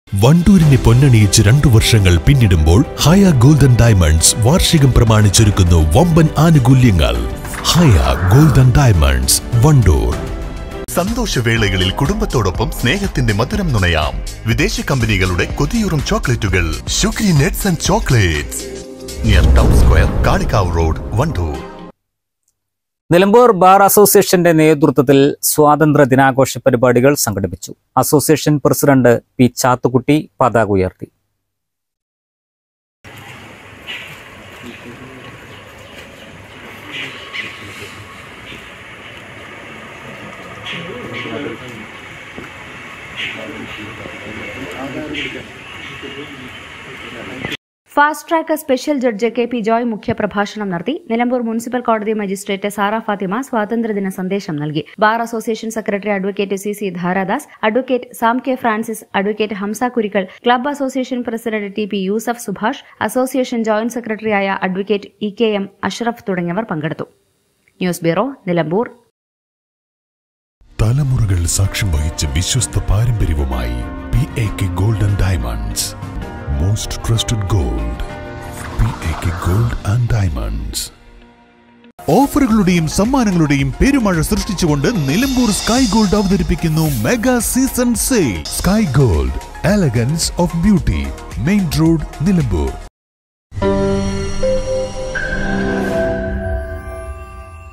വണ്ടൂരിനെ പൊന്നണിയിച്ച് രണ്ടു വർഷങ്ങൾ പിന്നിടുമ്പോൾ ഹയ ഗോൾഡൻ ഡയമണ്ട്സ് വാർഷികം പ്രമാണിച്ചൊരുക്കുന്നു വമ്പൻ ആനുകൂല്യങ്ങൾ ഹയ ഗോൾഡൻ ഡയമണ്ട്സ് വണ്ടൂർ സന്തോഷവേളകളിൽ കുടുംബത്തോടൊപ്പം സ്നേഹത്തിന്റെ മധുരം നുണയാം വിദേശ കമ്പനികളുടെ കൊതിയൂറും ചോക്ലേറ്റുകൾ sugary nets and chocolates near town square Kalikavu road Wandoor Nilambur bar അസോസിയേഷന്റെ നേതൃത്വത്തിൽ സ്വാതന്ത്ര്യ ദിനാഘോഷ പരിപാടികൾ സംഘടിപ്പിച്ചു അസോസിയേഷൻ പ്രസിഡന്റ് പി ചാത്തുകുട്ടി പതാക ഉയർത്തി fast track special judge K P Joy മുഖ്യപ്രഭാഷണം നടത്തി നിലമ്പൂർ മുനിസിപ്പൽ കോടതി മജിസ്ട്രേറ്റ് സാറ ഫാത്തിമ സ്വാതന്ത്ര്യദിന സന്ദേശം നൽകി bar association secretary advocate C C Dharadas advocate Sam K Francis advocate Hamsa Kurikkal club association president T P Yusuf Subhash association joint സെക്രട്ടറിയായ advocate E K M Ashraf തുടങ്ങിയവർ പങ്കെടുത്തു ന്യൂസ് ബ്യൂറോ നിലമ്പൂർ തലമുറകൾ സാക്ഷ്യം വഹിച്ച വിശ്വസ്ത പാരമ്പര്യവുമായി P A K golden diamonds most trusted gold P A K gold and diamonds ഓഫറുകളുടെയും സമ്മാനങ്ങളുടെയും പെരുമഴ സൃഷ്ടിച്ചുകൊണ്ട് നിലമ്പൂർ സ്കൈ ഗോൾഡ് അവതരിപ്പിക്കുന്നു mega season sale sky gold elegance of beauty main road Nilambur